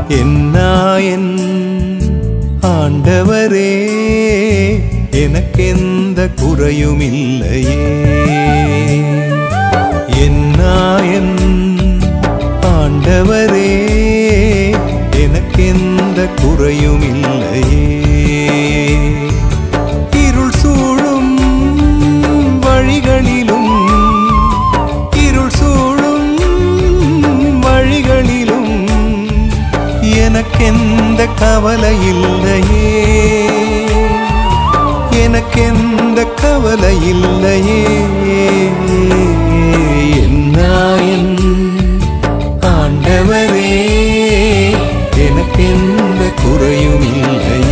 എന്നായൻ ആണ്ടവരേ എനക്കെന്ത കുറയുമില്ലയേ എന്നായൻ ആണ്ടവരേ എനക്കെന്ത കുറയുമില്ലയേ ഇരുൾ സൂഴും വഴികളിലും ഇരുൾ സൂഴും വഴികളിലും எனக்கெந்த கவலையில்லையே எனக்கெந்த கவலையில்லையே என்னாயன் ஆண்டவரே எனக்கெந்த குறையும் இல்லையே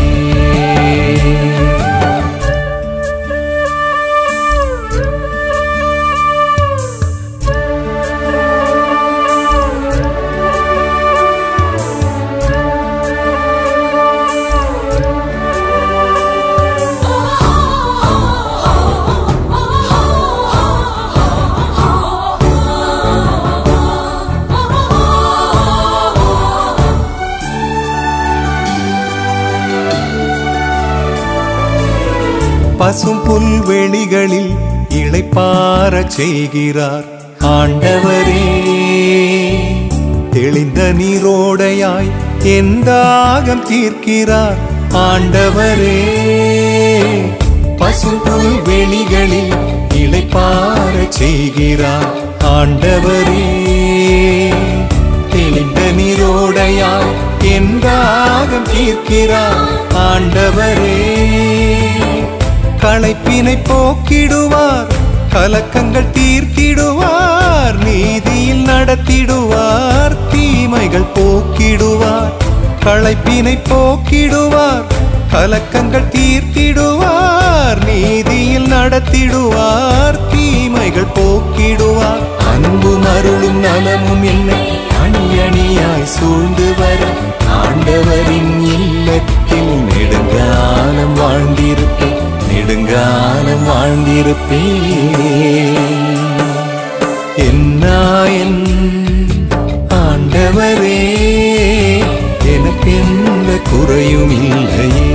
பசும் புல்வெளிகளில் இளைப்பாரச் செய்கிறார் ஆண்டவரே தெளிந்த நீரோடையாய் என் தாகம் தீர்க்கிறார் ஆண்டவரே பசும் புல்வெளிகளில் இளைப்பாரச் செய்கிறார் ஆண்டவரே தெளிந்த நீரோடையாய் என் தாகம் தீர்க்கிறார் ஆண்டவரே களைப்பினை போக்கிடுவார் கலக்கங்கள் தீர்த்திடுவார் நீதியில் நடத்திடுவார் தீமைகள் போக்கிடுவார் களைப்பினை போக்கிடுவார் கலக்கங்கள் தீர்த்திடுவார் நீதியில் நடத்திடுவார் தீமைகள் போக்கிடுவார் அன்பும் அருளும் நலமும் என்னை அணி அணியாய் சூழ்ந்து வர ஆண்டவரின் இல்லத்தில் நெடுங்காலம் வாழ்ந்திருப்பேன் நெடுங்காலம் வாழ்ந்திருப்பேன் എന്നായൻ ആണ്ടവരേ എനക്കെന്ത കുറയുമില്ലയേ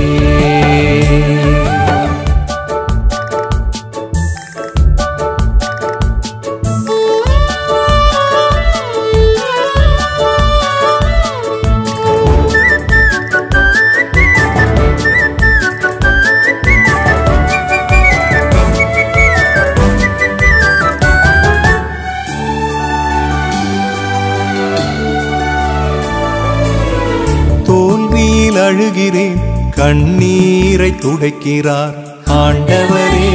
தோல்வியில் அழுகிறேன் கண்ணீரை துடைக்கிறார் ஆண்டவரே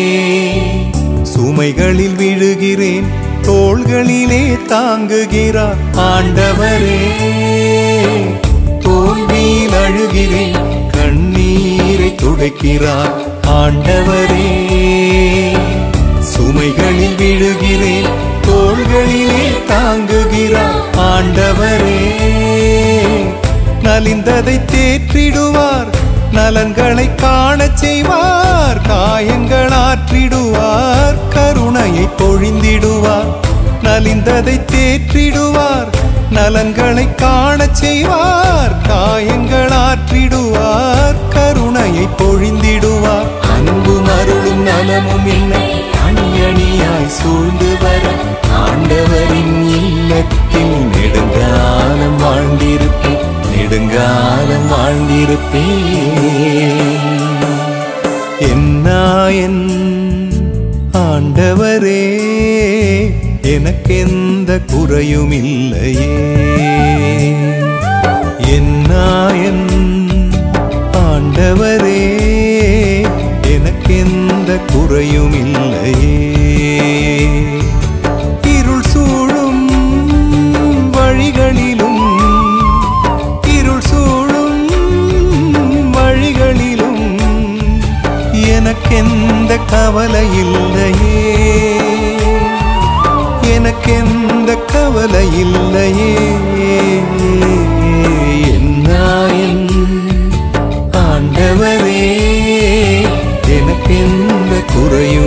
சுமைகளில் விழுகிறேன் தோள்களிலே தாங்குகிறார் ஆண்டவரே தோல்வியில் அழுகிறேன் கண்ணீரை துடைக்கிறார் ஆண்டவரே சுமைகளில் விழுகிறேன் தோள்களிலே தாங்குகிறார் ஆண்டவரே நலிந்ததை தேற்றிடுவார் நலன்களை காணச் செய்வார் காயங்கள் ஆற்றிடுவார் கருணையை பொழிந்திடுவார் நலிந்ததை தேற்றிடுவார் நலன்களை காணச் செய்வார் காயங்கள் ஆற்றிடுவார் கருணையை பொழிந்திடுவார் அன்பும் அருளும் நலமும் என்னை அணி அணியாய் சூழ்ந்து வர ஆண்டவரின் இல்லத்தில் நெடுங்காலம் வாழ்ந்திருப்பேன் நெடுங்காலம் வாழ்ந்திருப்பேன் എന്നായൻ ആണ്ടവരേ എനക്കെന്ത കുറയുമില്ലയേ എന്നായൻ ആണ്ടവരേ എനക്കെന്ത കുറയുമില്ലയേ ഇരുൾ സൂഴും വഴികളിലും ഇരുൾ സൂഴും വഴികളിലും எனக்கெந்த கவலையில்லையே எனக்கெந்த கவலையில்லையே എന്നായൻ ஆண்டவரே எனக்கெந்த குறையும்